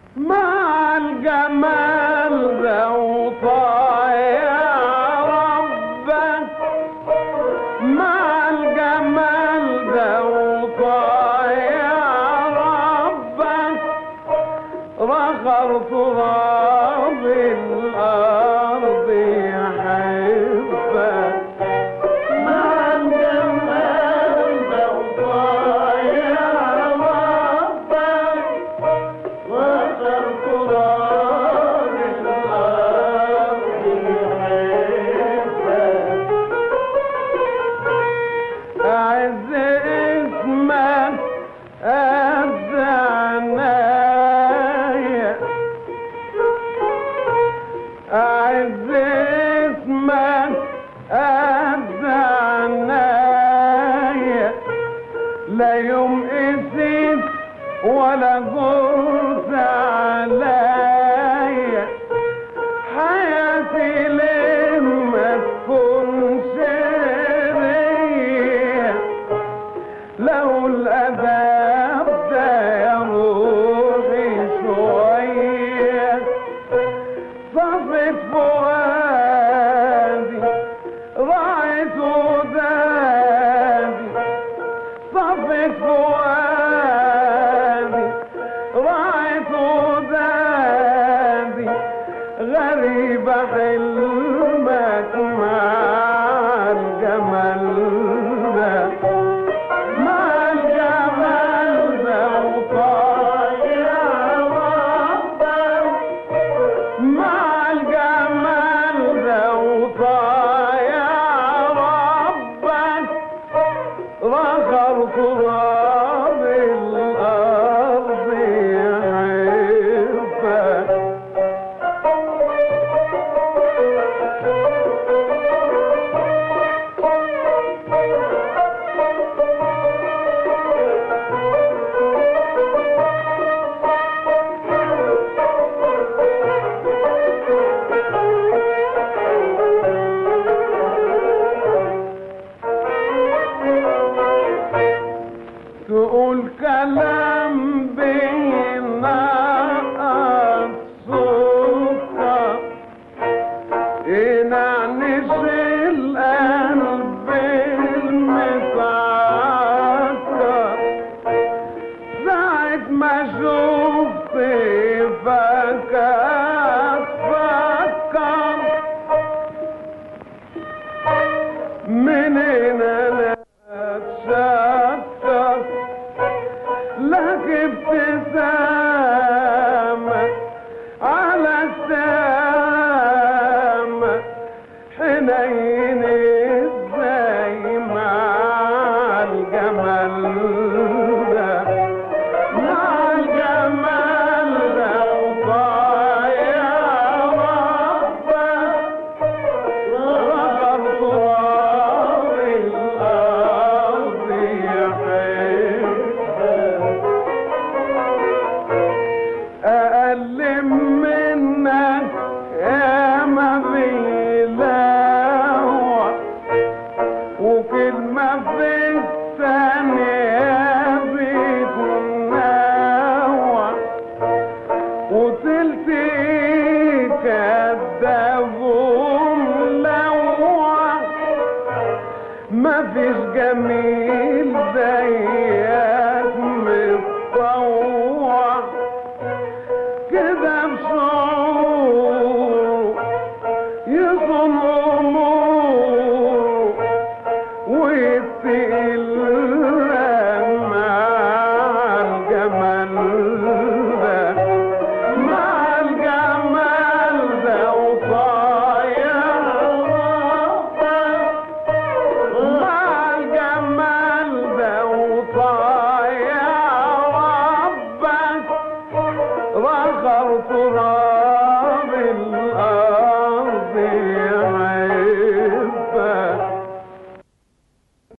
مع الجمال ده وطايع ربك مع الجمال ده وطايع ربك رخر تراب الأرض يحبك مع الجمال ده وطايع ربك رخر تراب الأرض يحبك أعز اسمك أبدعنايا أعز اسمك أبدعنايا لا يوم قسيت ولا جرت عليا حياتي لما تكون سرية لو الأداب ده يا روحي شوية صفت فؤادي راعت ودادي صفت فؤادي راعت ودادي غريبة حلمك مع الجمال ده مع الجمال ده وطايع ربك مع الجمال ده وطايع ربك رخر تراب الأرض يحبك تقول كلام بينقص سكر ينعنش القلب المتعكر ساعة ما شفت فك أتفكر منين انا اتشكر لك ابتسامة على السامة حنين ازاي مع الجمال ده مع الجمال ده وطايع ربك رغم تراب الأرض يحبك أقل منك يا ما بيلاوع وكلمة في الثانية بتنوع وتلتي كذاب وملوع مفيش جميل زيك متطوع كده بشعور يصن امور ويتقل مع الجمال ده مع الجمال ده وطايع ربك مع الجمال ده وطايع ربك رخر تراب